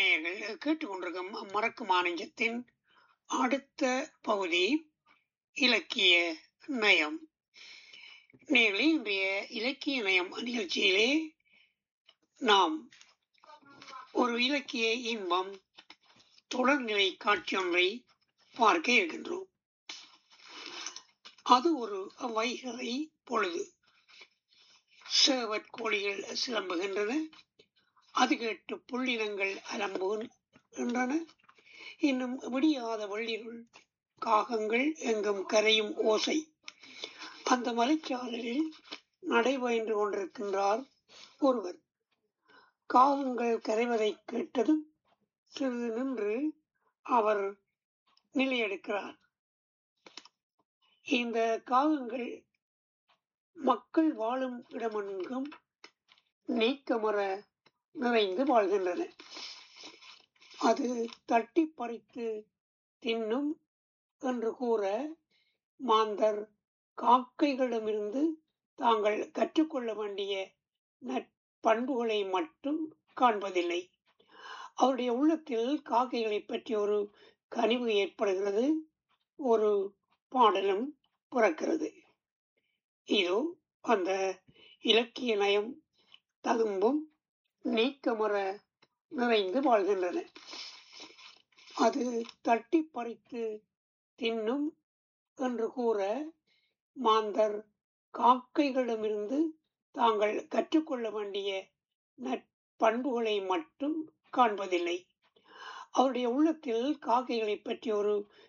நேயர்கள் கேட்டுக்கொண்டிருக்கும் மறக்கும் ஆனஞ்சத்தின் அடுத்த பகுதி இலக்கிய நயம் நேர்களே இன்றைய இலக்கிய நயம் நிகழ்ச்சியிலே நாம் ஒரு இலக்கிய இன்பம் தொடர்நிலை காட்சி ஒன்றை பார்க்க இருக்கின்றோம் அது ஒரு வைகரை பொழுது சேவற் கோழிகள் சிலம்புகின்றன அது கேட்டு புள்ளினங்கள் அலம்புகின்றன இன்னும் விடியாத வெள்ளிருள் காகங்கள் எங்கும் கரையும் ஓசை அந்த மலைச்சாரலில் நடைபயின்று கொண்டிருக்கின்றார் ஒருவர் காகங்கள் கரைவதை கேட்டதும் சிறிது நின்று அவர் நிலையெடுக்கிறார் இந்த காகங்கள் மக்கள் வாழும் இடமெங்கும் நீக்கமர நிறைந்து வாழ்கின்றன அது தட்டி பறித்து தின்னும் என்று கூற மாந்தர் காக்கைகளிடமிருந்து தாங்கள் கற்றுக்கொள்ள வேண்டிய நற்பண்புகளை மட்டும் காண்பதில்லை அவருடைய உள்ளத்தில் காக்கைகளை பற்றி ஒரு கனிவு ஏற்படுகிறது ஒரு பாடலும் பிறக்கிறது இதோ அந்த இலக்கிய நயம் ததும்பும் நீக்கமர நிறைந்து வாழ்கின்றன அது தட்டி பறித்து தின்னும் என்று கூற மாந்தர் காக்கைகளிடமிருந்து தாங்கள் கற்றுக்கொள்ள வேண்டிய நற்பண்புகளை மட்டும் காண்பதில்லை அவருடைய உள்ளத்தில் காக்கைகளை பற்றி ஒரு